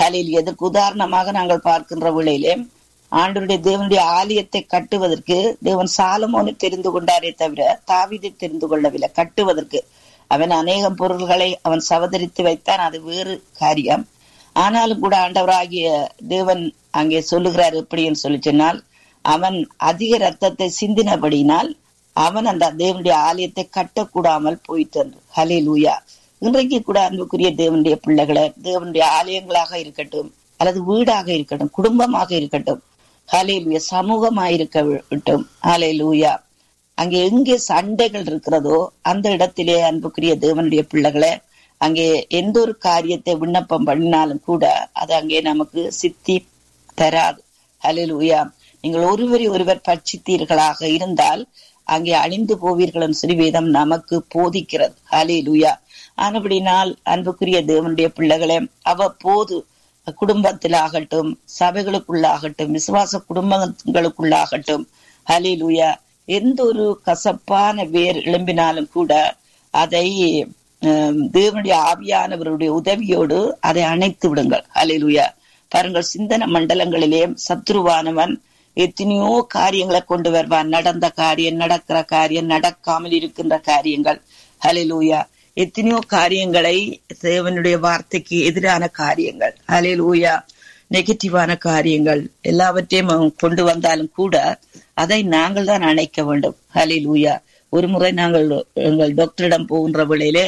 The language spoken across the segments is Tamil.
ஹலில் எதற்கு உதாரணமாக நாங்கள் பார்க்கின்ற வேளையிலே ஆண்டவருடைய தேவனுடைய ஆலயத்தை கட்டுவதற்கு தேவன் சாலமோனை தெரிந்து கொண்டாரே தவிர தாவிதை தெரிந்து கொள்ளவில்லை கட்டுவதற்கு அவன் அநேகம் பொருள்களை அவன் சவதரித்து வைத்தான் அது வேறு காரியம் ஆனாலும் கூட ஆண்டவராகிய தேவன் அங்கே சொல்லுகிறார் எப்படின்னு சொல்லி சொன்னால் அவன் அதிக ரத்தத்தை சிந்தினபடியினால் அவன் அந்த தேவனுடைய ஆலயத்தை கட்டக்கூடாமல் போயிட்டு ஹலே லூயா இன்றைக்கு கூட அன்புக்குரிய தேவனுடைய பிள்ளைகளை தேவனுடைய ஆலயங்களாக இருக்கட்டும் அல்லது வீடாக இருக்கட்டும் குடும்பமாக இருக்கட்டும் ஹலே லூயா சமூகமாக இருக்கட்டும் ஹலே லூயா அங்கே எங்கே சண்டைகள் இருக்கிறதோ அந்த இடத்திலே அன்புக்குரிய தேவனுடைய பிள்ளைகளை அங்கே எந்த ஒரு காரியத்தை விண்ணப்பம் பண்ணினாலும் கூட அது அங்கே நமக்கு சித்தி தராது ஹலில் உயா நீங்கள் ஒருவரை ஒருவர் பட்சித்தீர்களாக இருந்தால் அங்கே அழிந்து போவீர்கள் சொல்லி வேதம் நமக்கு போதிக்கிறது ஹலில் உயா ஆனபடினால் அன்புக்குரிய தேவனுடைய பிள்ளைகளே அவ்வப்போது குடும்பத்திலாகட்டும் சபைகளுக்குள்ளாகட்டும் விசுவாச குடும்பங்களுக்குள்ளாகட்டும் ஹலில் உயா எந்த ஒரு கசப்பான வேர் எழும்பினாலும் கூட அதை தேவனுடைய ஆவியானவருடைய உதவியோடு அதை அணைத்து விடுங்கள் அலையிலுயா பாருங்கள் சிந்தன மண்டலங்களிலே சத்ருவானவன் எத்தனையோ காரியங்களை கொண்டு வருவான் நடந்த காரியம் நடக்கிற காரியம் நடக்காமல் இருக்கின்ற காரியங்கள் ஹலிலூயா எத்தனையோ காரியங்களை தேவனுடைய வார்த்தைக்கு எதிரான காரியங்கள் ஹலிலூயா நெகட்டிவான காரியங்கள் எல்லாவற்றையும் கொண்டு வந்தாலும் கூட அதை நாங்கள் தான் அணைக்க வேண்டும் ஹலிலூயா ஒரு முறை நாங்கள் எங்கள் டாக்டரிடம் போகின்ற வேளையிலே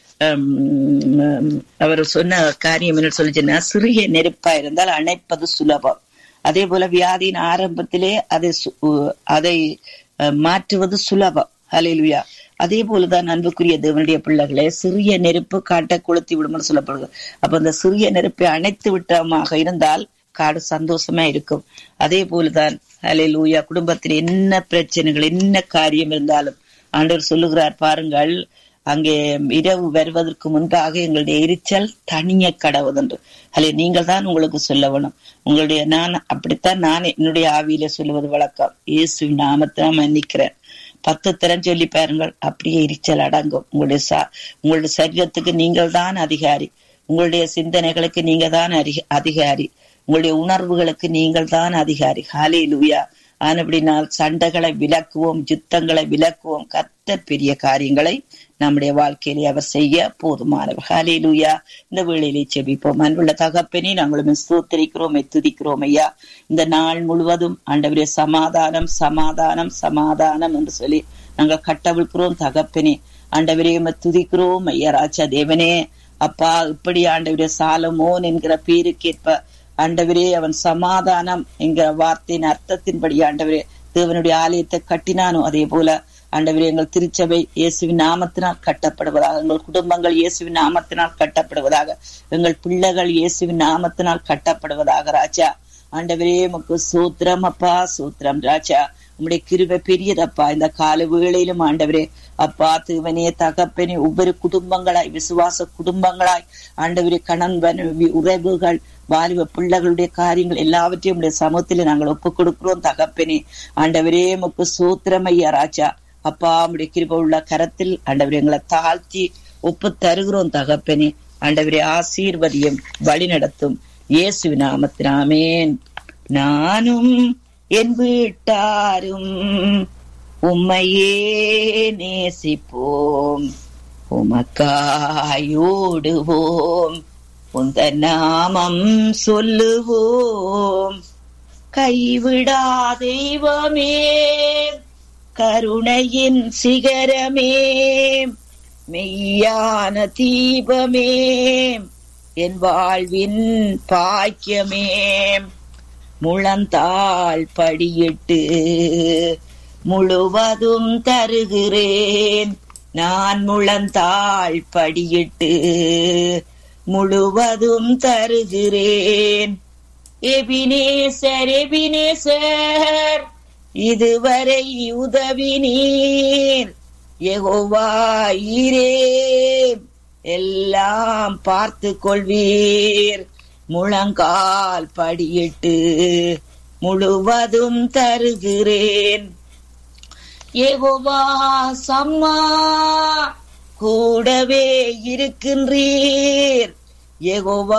அவர் சொன்ன காரியம் என்ன சொல்லி சொன்னா சிறிய நெருப்பா இருந்தால் அணைப்பது சுலபம் அதே போல வியாதியின் ஆரம்பத்திலே அதை அதை மாற்றுவது சுலபம் ஹலிலுயா அதே போலதான் அன்புக்குரிய தேவனுடைய பிள்ளைகளே சிறிய நெருப்பு காட்டை கொளுத்தி விடும்னு சொல்லப்படுது அப்ப அந்த சிறிய நெருப்பை அணைத்து விட்டமாக இருந்தால் காடு சந்தோஷமா இருக்கும் அதே போலதான் ஹலிலூயா குடும்பத்தில் என்ன பிரச்சனைகள் என்ன காரியம் இருந்தாலும் ஆண்டவர் சொல்லுகிறார் பாருங்கள் அங்கே இரவு வருவதற்கு முன்பாக எங்களுடைய எரிச்சல் தனிய கடவுதென்று அல்ல நீங்கள் தான் உங்களுக்கு சொல்ல வேணும் உங்களுடைய நான் அப்படித்தான் நான் என்னுடைய ஆவியில சொல்லுவது வழக்கம் இயேசு நாமத்தை மன்னிக்கிறேன் பத்து திறன் சொல்லி பாருங்கள் அப்படியே எரிச்சல் அடங்கும் உங்களுடைய சா உங்களுடைய சரீரத்துக்கு நீங்கள் தான் அதிகாரி உங்களுடைய சிந்தனைகளுக்கு நீங்க தான் அதிகாரி உங்களுடைய உணர்வுகளுக்கு நீங்கள் தான் அதிகாரி ஹாலே லூயா ஆனபடினால் சண்டைகளை விலக்குவோம் யுத்தங்களை விலக்குவோம் கத்த பெரிய காரியங்களை நம்முடைய வாழ்க்கையிலே அவர் செய்ய போதுமானவர் ஹாலே லூயா இந்த வேளையிலே செபிப்போம் அன்புள்ள தகப்பனே நாங்களும் ஸ்தோத்தரிக்கிறோம் துதிக்கிறோம் ஐயா இந்த நாள் முழுவதும் ஆண்டவரே சமாதானம் சமாதானம் சமாதானம் என்று சொல்லி நாங்கள் கட்டவிழ்கிறோம் தகப்பனே ஆண்டவரே துதிக்கிறோம் ஐயா ராஜா தேவனே அப்பா இப்படி ஆண்டவரே சாலமோன் என்கிற பேருக்கேற்ப ஆண்டவரே அவன் சமாதானம் என்கிற வார்த்தையின் அர்த்தத்தின்படி ஆண்டவரே தேவனுடைய ஆலயத்தை கட்டினானோ அதே போல ஆண்டவரே எங்கள் திருச்சபை இயேசுவின் நாமத்தினால் கட்டப்படுவதாக எங்கள் குடும்பங்கள் இயேசுவின் நாமத்தினால் கட்டப்படுவதாக எங்கள் பிள்ளைகள் இயேசுவின் நாமத்தினால் கட்டப்படுவதாக ராஜா ஆண்டவரே உமக்கு சூத்திரம் அப்பா சூத்திரம் ராஜா உம்முடைய கிருபை பெரியதப்பா இந்த கால வேளையிலும் ஆண்டவரே அப்பா தீவனே தகப்பனே ஒவ்வொரு குடும்பங்களாய் விசுவாச குடும்பங்களாய் ஆண்டவரே கணவன் உறவுகள் வாலிப பிள்ளைகளுடைய காரியங்கள் எல்லாவற்றையும் உடைய சமூகத்திலே நாங்கள் ஒப்புக் கொடுக்கிறோம் தகப்பனே ஆண்டவரே முக்கு சூத்திரமையா ராஜா அப்பா உடைய கிருப உள்ள கரத்தில் ஆண்டவரே எங்களை தாழ்த்தி ஒப்பு தருகிறோம் தகப்பனே ஆண்டவரே ஆசீர்வதியும் வழி நடத்தும் இயேசு நாமத்தினாமேன் நானும் என் வீட்டாரும் உம்மையே நேசிப்போம் உமக்காயோடுவோம் உந்த நாமம் சொல்லுவோம் கைவிடா தெய்வமே கருணையின் சிகரமே மெய்யான தீபமே என் வாழ்வின் பாக்கியமே முழந்தாள் படியிட்டு முழுவதும் தருகிறேன் நான் முழந்தாள் படியிட்டு முழுவதும் தருகிறேன் எபினேசர் எபினேசர் இதுவரை உதவி நீர் யெகோவாயிரே எல்லாம் பார்த்து கொள்வீர் முழங்கால் படியிட்டு முழுவதும் தருகிறேன் யெகோவா சம்மா கூடவே இருக்கின்றீர் யெகோவா